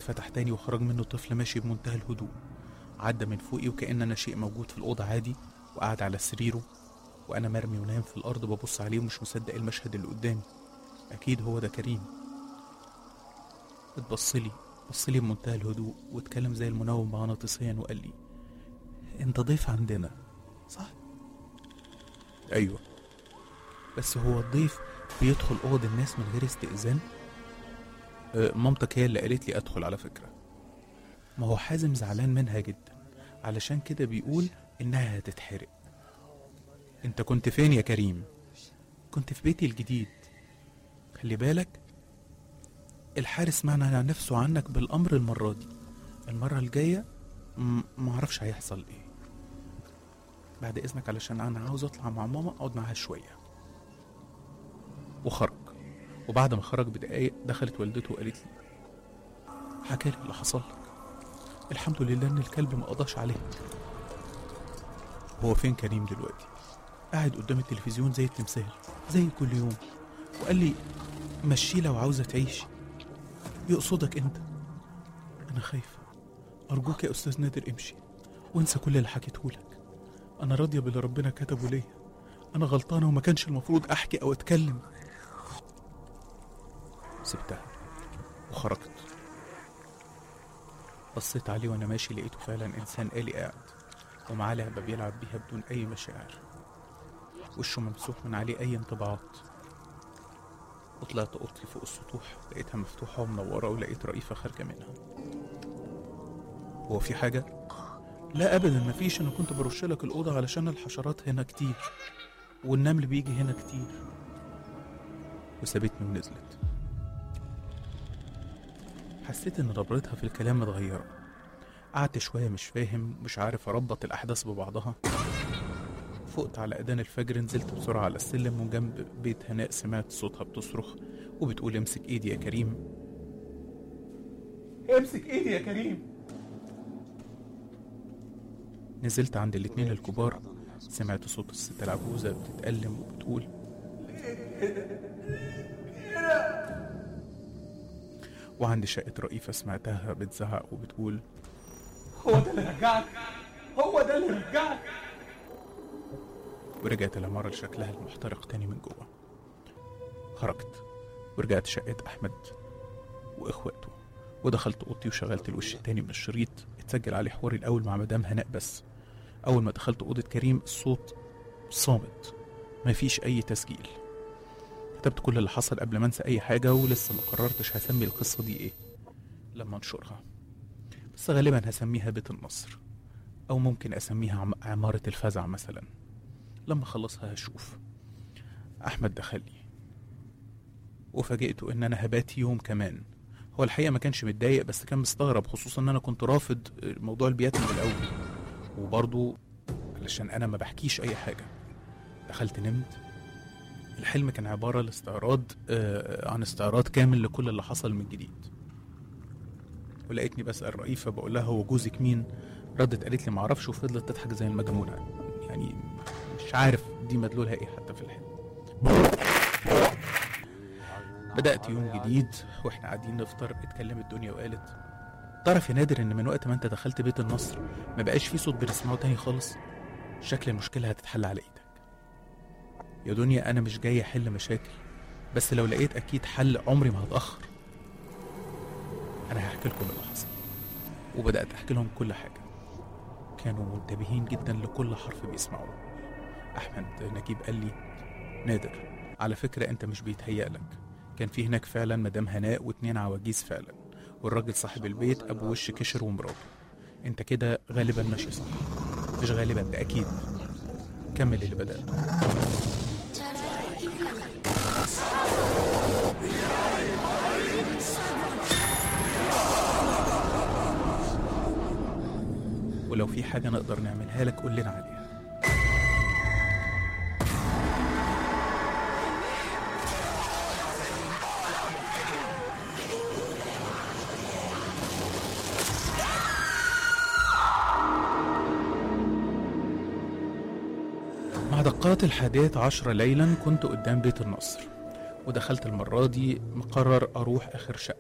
اتفتح تاني وخرج منه طفل ماشي بمنتهى الهدوء عدى من فوقي وكأن أنا شيء موجود في الأوضة عادي وقعد على سريره وأنا مرمي ونايم في الأرض ببص عليه ومش مصدق المشهد اللي قدامي أكيد هو ده كريم اتبصلي بصلي بمنتهى الهدوء واتكلم زي المنوم مغناطيسيا وقال لي انت ضيف عندنا صح ايوه بس هو الضيف بيدخل اوض الناس من غير استئذان أه مامتك هي اللي قالت لي ادخل على فكره ما هو حازم زعلان منها جدا علشان كده بيقول انها هتتحرق انت كنت فين يا كريم كنت في بيتي الجديد خلي بالك الحارس معنى نفسه عنك بالامر المره دي المره الجايه م- معرفش هيحصل ايه بعد اذنك علشان انا عاوز اطلع مع ماما اقعد معاها شويه وخرج وبعد ما خرج بدقايق دخلت والدته وقالت لي حكى لي اللي حصل لك الحمد لله ان الكلب ما قضاش عليك هو فين كريم دلوقتي قاعد قدام التلفزيون زي التمثال زي كل يوم وقال لي مشي لو عاوزه تعيش يقصدك انت انا خايفه ارجوك يا استاذ نادر امشي وانسى كل اللي حكيتهولك انا راضيه باللي ربنا كتبه ليا انا غلطانه وما كانش المفروض احكي او اتكلم سبتها وخرجت بصيت عليه وانا ماشي لقيته فعلا انسان آلي قاعد ومعاه لعبه بيلعب بيها بدون اي مشاعر وشه ممسوح من عليه اي انطباعات وطلعت اوضتي فوق السطوح لقيتها مفتوحه ومنوره ولقيت رئيفه خارجه منها هو في حاجه لا ابدا مفيش انا كنت برش لك الاوضه علشان الحشرات هنا كتير والنمل بيجي هنا كتير وسابتني ونزلت حسيت ان نبرتها في الكلام متغيره قعدت شويه مش فاهم مش عارف اربط الاحداث ببعضها فقت على اذان الفجر نزلت بسرعه على السلم وجنب بيت هناء سمعت صوتها بتصرخ وبتقول امسك ايدي يا كريم امسك ايدي يا كريم نزلت عند الاتنين الكبار سمعت صوت الست العجوزة بتتألم وبتقول وعند شقة رئيفة سمعتها بتزعق وبتقول هو ده اللي رجعك هو ده اللي رجعك ورجعت العمارة لشكلها المحترق تاني من جوه خرجت ورجعت شقة أحمد وإخواته ودخلت أوضتي وشغلت الوش التاني من الشريط اتسجل عليه حواري الأول مع مدام هناء بس أول ما دخلت أوضة كريم الصوت صامت مفيش أي تسجيل كتبت كل اللي حصل قبل ما انسى أي حاجة ولسه ما قررتش هسمي القصة دي إيه لما انشرها بس غالبا هسميها بيت النصر أو ممكن أسميها عم- عمارة الفزع مثلا لما أخلصها هشوف أحمد دخلي وفاجئته إن أنا هبات يوم كمان هو الحقيقة ما كانش متضايق بس كان مستغرب خصوصا إن أنا كنت رافض موضوع البيات من الأول وبرضه علشان أنا ما بحكيش أي حاجة دخلت نمت الحلم كان عبارة لاستعراض آه عن استعراض كامل لكل اللي حصل من جديد ولقيتني بسأل رئيفة بقول لها هو جوزك مين ردت قالت لي معرفش وفضلت تضحك زي المجنونة يعني مش عارف دي مدلولها ايه حتى في الحلم بدأت يوم جديد واحنا قاعدين نفطر اتكلمت دنيا وقالت تعرف يا نادر ان من وقت ما انت دخلت بيت النصر ما بقاش في صوت بنسمعه تاني خالص شكل المشكلة هتتحل على ايدك يا دنيا انا مش جاي احل مشاكل بس لو لقيت اكيد حل عمري ما هتأخر انا هحكي لكم اللي حصل وبدأت احكي لهم كل حاجة كانوا منتبهين جدا لكل حرف بيسمعوه احمد نجيب قال لي نادر على فكرة انت مش بيتهيألك كان في هناك فعلا مدام هناء واتنين عواجيز فعلا والراجل صاحب البيت ابو وش كشر ومراته انت كده غالبا ماشي صح مش غالبا ده اكيد كمل اللي بدأته ولو في حاجة نقدر نعملها لك قول لنا عليها مع دقات الحادية عشرة ليلا كنت قدام بيت النصر ودخلت المرة دي مقرر أروح آخر شقة